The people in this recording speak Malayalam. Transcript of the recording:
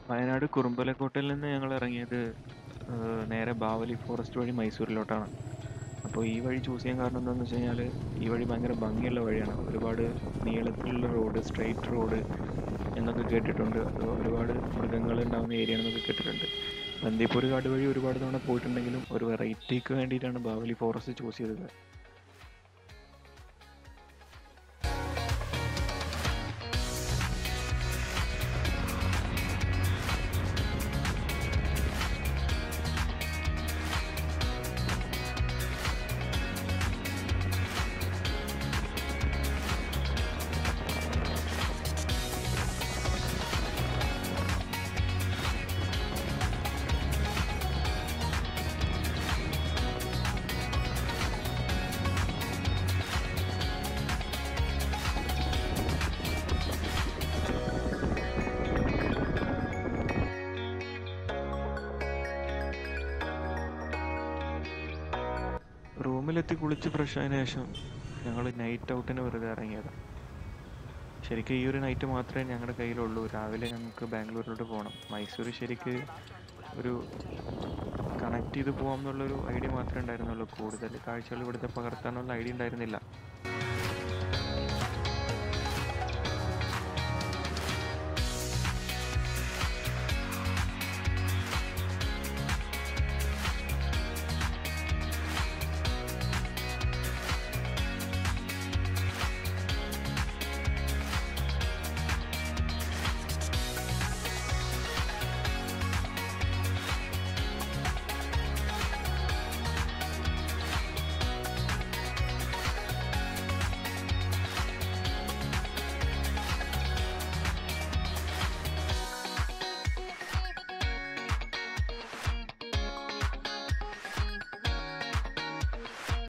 വയനാട് കുറുമ്പലക്കോട്ടയിൽ നിന്ന് ഞങ്ങൾ ഇറങ്ങിയത് ഏഹ്, നേരെ ബാവലി ഫോറസ്റ്റ് വഴി മൈസൂരിലോട്ടാണ് അപ്പോൾ ഈ വഴി ചൂസ് ചെയ്യാൻ കാരണം എന്താണെന്ന് വെച്ച് കഴിഞ്ഞാൽ ഈ വഴി ഭയങ്കര ഭംഗിയുള്ള വഴിയാണ് ഒരുപാട് നീളത്തിലുള്ള റോഡ് സ്ട്രെയിറ്റ് റോഡ് എന്നൊക്കെ കേട്ടിട്ടുണ്ട് അത് ഒരുപാട് മൃഗങ്ങൾ ഉണ്ടാകുന്ന ഏരിയ ആണെന്നൊക്കെ കേട്ടിട്ടുണ്ട് ബന്ദിപ്പൂർ കാട് വഴി ഒരുപാട് തവണ പോയിട്ടുണ്ടെങ്കിലും ഒരു വെറൈറ്റിക്ക് വേണ്ടിയിട്ടാണ് ബാവലി ഫോറസ്റ്റ് ചൂസ് ചെയ്തത് റൂമിലെത്തി കുളിച്ച് ഫ്രഷ് ആയതിനു ശേഷം ഞങ്ങൾ നൈറ്റ് ഔട്ടിന് വെറുതെ ഇറങ്ങിയതാണ് ശരിക്കും ഈ ഒരു നൈറ്റ് മാത്രമേ ഞങ്ങളുടെ കയ്യിലുള്ളൂ രാവിലെ ഞങ്ങൾക്ക് ബാംഗ്ലൂരിലോട്ട് പോകണം മൈസൂർ ശരിക്ക് ഒരു കണക്ട് ചെയ്ത് പോകാം എന്നുള്ളൊരു ഐഡിയ മാത്രമേ ഉണ്ടായിരുന്നുള്ളൂ കൂടുതൽ കാഴ്ചകൾ ഇവിടുത്തെ പകർത്താനുള്ള ഐഡിയ ഉണ്ടായിരുന്നില്ല